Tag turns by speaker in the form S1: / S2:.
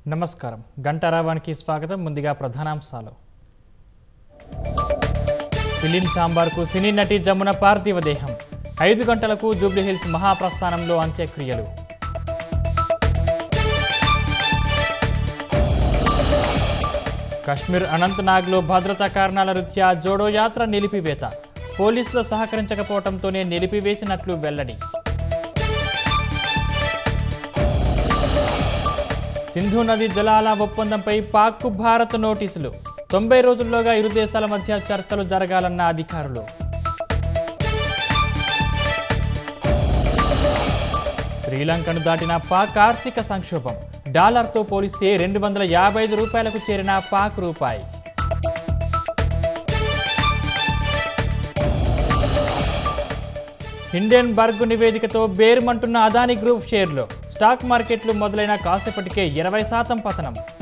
S1: నమస్కారం గంటారావానికి స్వాగతం ముందుగా ప్రధానాంశాలు ఫిలిం చాంబార్కు సినీ నటి జమున పార్థివ దేహం ఐదు గంటలకు జూబ్లీహిల్స్ మహాప్రస్థానంలో అంత్యక్రియలు కశ్మీర్ అనంతనాగ్లో భద్రతా కారణాల రీత్యా జోడో యాత్ర నిలిపివేత పోలీసులు సహకరించకపోవడంతోనే నిలిపివేసినట్లు వెల్లడి సింధు నది జలాల ఒప్పందంపై పాక్కు భారత్ నోటీసులు తొంభై రోజుల్లోగా ఇరు దేశాల మధ్య చర్చలు జరగాలన్న అధికారులు శ్రీలంకను దాటిన పాక్ ఆర్థిక సంక్షోభం డాలర్తో పోలిస్తే రెండు వందల యాభై ఐదు రూపాయలకు చేరిన పాక్ రూపాయి ఇండియన్ బర్గ్ నివేదికతో బేరుమంటున్న అదాని గ్రూప్ షేర్లు స్టాక్ మార్కెట్లు మొదలైన కాసేపటికే ఇరవై శాతం పతనం